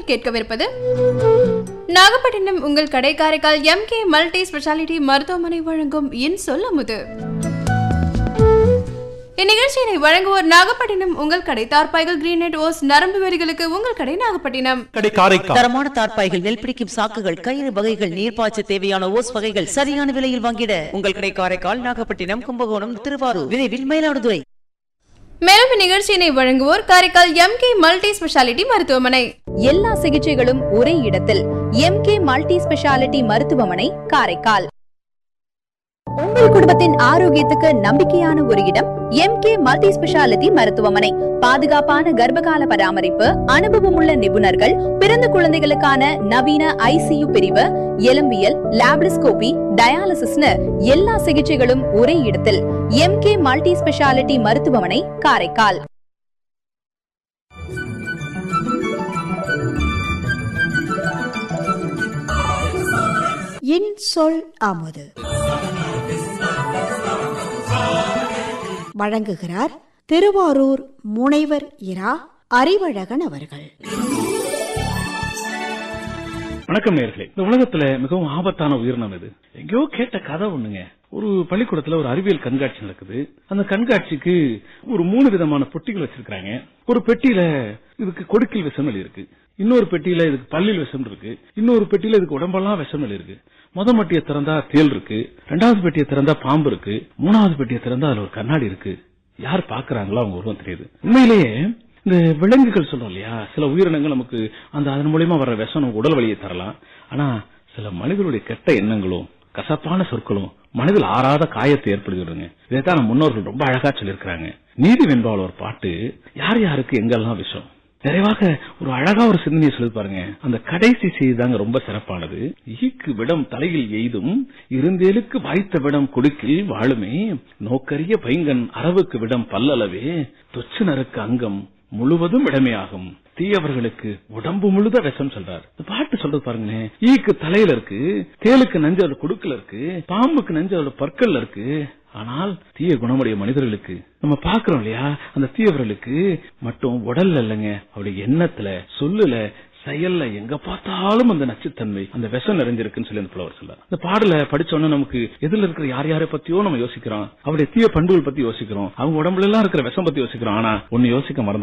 கேட்கவிருப்பது நாகப்பட்டினம் உங்கள் கடை Karaikal M K multi speciality மருத்துவமனை வழங்கும் இன் சொல்லமுது இந்நிகழ்ச்சியினை வழங்குவோர் நாகப்பட்டினம் உங்கள் கடை தார்பாய்கள் கிரீனெட் ஓஸ் நரம்பு வரிகளுக்கு உங்கள் கடை நாகப்பட்டினம் கடை காரைக்கால் தரமான தார்ப்பாய்கள் நெல் பிடிக்கும் சாக்குகள் கயிறு வகைகள் நீர்ப்பாய்ச்ச தேவையான ஓஸ் வகைகள் சரியான விலையில் வாங்கிட உங்கள் கடை காரைக்கால் நாகப்பட்டினம் கும்பகோணம் திருவாரூர் விரைவில் மயிலாடுதுறை மேலும் இந்நிகழ்ச்சியினை வழங்குவோர் Karaikal M K multi speciality மருத்துவமனை எல்லா சிகிச்சைகளும் ஒரே இடத்தில் எம்கே மல்டி ஸ்பெஷாலிட்டி மருத்துவமனை காரைக்கால் உங்கள் குடும்பத்தின் ஆரோக்கியத்துக்கு நம்பிக்கையான ஒரு இடம் எம்கே மல்டி ஸ்பெஷாலிட்டி மருத்துவமனை பாதுகாப்பான கர்ப்பகால பராமரிப்பு அனுபவமுள்ள நிபுணர்கள் பிறந்த குழந்தைகளுக்கான நவீன ஐசியு பிரிவு எலும்பியல் லாப்ரிஸ்கோபி டயாலிசிஸ்னு எல்லா சிகிச்சைகளும் ஒரே இடத்தில் எம்கே மல்டி ஸ்பெஷாலிட்டி மருத்துவமனை காரைக்கால் என் சொல் அமுது வழங்குகிறார் திருவாரூர் முனைவர் இரா அறிவழகன் அவர்கள் வணக்கம் நேர்களே இந்த உலகத்துல மிகவும் ஆபத்தான உயிரினம் இது எங்கேயோ கேட்ட கதை ஒண்ணுங்க ஒரு பள்ளிக்கூடத்துல ஒரு அறிவியல் கண்காட்சி நடக்குது அந்த கண்காட்சிக்கு ஒரு மூணு விதமான பொட்டிகள் வச்சிருக்காங்க ஒரு பெட்டியில இதுக்கு கொடுக்கில் விஷம் இருக்கு இன்னொரு பெட்டியில இதுக்கு பல்லில் விஷம் இருக்கு இன்னொரு பெட்டியில இதுக்கு உடம்பெல்லாம் விஷம் இருக்கு முத மட்டியை திறந்தா தேல் இருக்கு ரெண்டாவது பெட்டியை திறந்தா பாம்பு இருக்கு மூணாவது பெட்டியை திறந்தா அதுல ஒரு கண்ணாடி இருக்கு யார் பாக்குறாங்களோ அவங்க உருவம் தெரியுது உண்மையிலேயே இந்த விலங்குகள் சொல்றோம் இல்லையா சில உயிரினங்கள் நமக்கு அந்த அதன் மூலியமா வர்ற விஷம் நமக்கு உடல் வலியை தரலாம் ஆனா சில மனிதர்களுடைய கெட்ட எண்ணங்களும் கசப்பான சொற்களும் மனதில் ஆறாத காயத்தை ஏற்படுத்திடுங்க இதைத்தான் நம்ம முன்னோர்கள் ரொம்ப அழகா சொல்லியிருக்கிறாங்க நீதி வென்பால் ஒரு பாட்டு யார் யாருக்கு எங்கெல்லாம் விஷம் நிறைவாக ஒரு அழகா ஒரு சிந்தனையை சொல்லி பாருங்க அந்த கடைசி செய்தி தாங்க ரொம்ப சிறப்பானது ஈக்கு விடம் தலையில் எய்தும் இருந்தேலுக்கு வாய்த்த விடம் கொடுக்கில் வாழுமே நோக்கரிய பைங்கன் அரவுக்கு விடம் பல்லளவே தொச்சு நறுக்கு அங்கம் முழுவதும் இடமே ஆகும் தீயவர்களுக்கு உடம்பு முழுத விஷம் சொல்றார் இந்த பாட்டு சொல்றது பாருங்களேன் ஈக்கு தலையில இருக்கு தேலுக்கு நஞ்சு அதோட குடுக்கல இருக்கு பாம்புக்கு நஞ்சு அதோட பற்கள்ல இருக்கு ஆனால் தீய குணமுடைய மனிதர்களுக்கு நம்ம பாக்குறோம் இல்லையா அந்த தீயவர்களுக்கு மட்டும் உடல்ல இல்லைங்க அவருடைய எண்ணத்துல சொல்லுல செயல்ல எங்க பார்த்தாலும் அந்த நச்சுத்தன்மை அந்த விஷம் நிறைஞ்சிருக்குன்னு சொல்லி அந்த புலவர் சொல்றார் இந்த பாடல படிச்சோன்னா நமக்கு எதிரில் இருக்கிற யார் யாரை பத்தியோ நம்ம யோசிக்கிறோம் அவருடைய தீய பண்புகள் பத்தி யோசிக்கிறோம் அவங்க உடம்புல எல்லாம் இருக்கிற விஷம் பத்தி யோசிக்கிறோம் ஆனா ஒன்னு யோசிக்க மறந்து